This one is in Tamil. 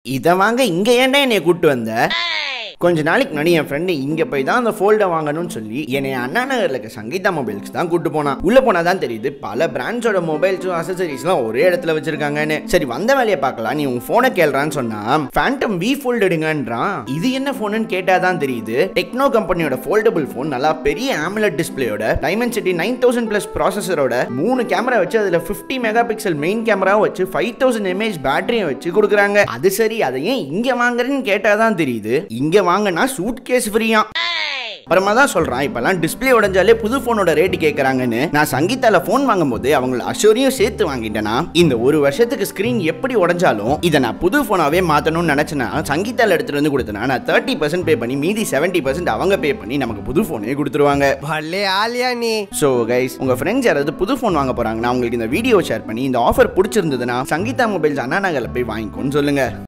இதை வாங்க இங்க ஏன்டா என்னைய கூட்டு வந்த கொஞ்ச நாளைக்கு முன்னாடி என் ஃப்ரெண்டு இங்க போய் தான் அந்த ஃபோல்டை வாங்கணும்னு சொல்லி என்னை அண்ணா நகர்ல இருக்க சங்கீதா மொபைல்ஸ் தான் கூட்டு போனான் உள்ள போனா தான் தெரியுது பல பிராண்ட்ஸோட மொபைல்ஸும் அசசரிஸ்லாம் ஒரே இடத்துல வச்சிருக்காங்கன்னு சரி வந்த வேலையை பார்க்கலாம் நீ உன் போனை கேள்றான்னு சொன்னா ஃபேண்டம் வி ஃபோல்ட் எடுங்கன்றான் இது என்ன போனுன்னு கேட்டா தான் தெரியுது டெக்னோ கம்பெனியோட ஃபோல்டபுள் ஃபோன் நல்லா பெரிய ஆமுலட் டிஸ்பிளேயோட Dimensity nine thousand plus ப்ராசஸரோட மூணு கேமரா வச்சு அதுல 50 மெகா பிக்சல் மெயின் கேமராவும் வச்சு ஃபைவ் தௌசண்ட் எம்ஏஹெச் பேட்டரியும் வச்சு கொடுக்குறாங்க அது சரி அதை ஏன் இங்க வாங்குறேன்னு கேட்டா தான் தெரியுது இங்க வாங்கினா சூட் கேஸ் ஃப்ரீயா அப்புறமா தான் சொல்றான் இப்பெல்லாம் டிஸ்பிளே உடைஞ்சாலே புது போனோட ரேட்டு கேட்கறாங்கன்னு நான் சங்கீதால போன் வாங்கும்போது அவங்கள அஷோரியும் சேர்த்து வாங்கிட்டேனா இந்த ஒரு வருஷத்துக்கு ஸ்கிரீன் எப்படி உடைஞ்சாலும் இதை நான் புது போனாவே மாத்தணும்னு நினைச்சேன்னா சங்கீதால எடுத்துட்டு வந்து கொடுத்தனா நான் தேர்ட்டி பர்சன்ட் பே பண்ணி மீதி செவன்ட்டி பர்சன்ட் அவங்க பே பண்ணி நமக்கு புது போனே கொடுத்துருவாங்க பல்லே ஆலியா நீ ஸோ கைஸ் உங்க ஃப்ரெண்ட்ஸ் யாராவது புது ஃபோன் வாங்க போறாங்கன்னா உங்களுக்கு இந்த வீடியோ ஷேர் பண்ணி இந்த ஆஃபர் பிடிச்சிருந்ததுன்னா சங்கீதா மொபைல்ஸ் அண்ணா நகர்ல போய் வாங்கிக்கோன்னு சொல்லுங்க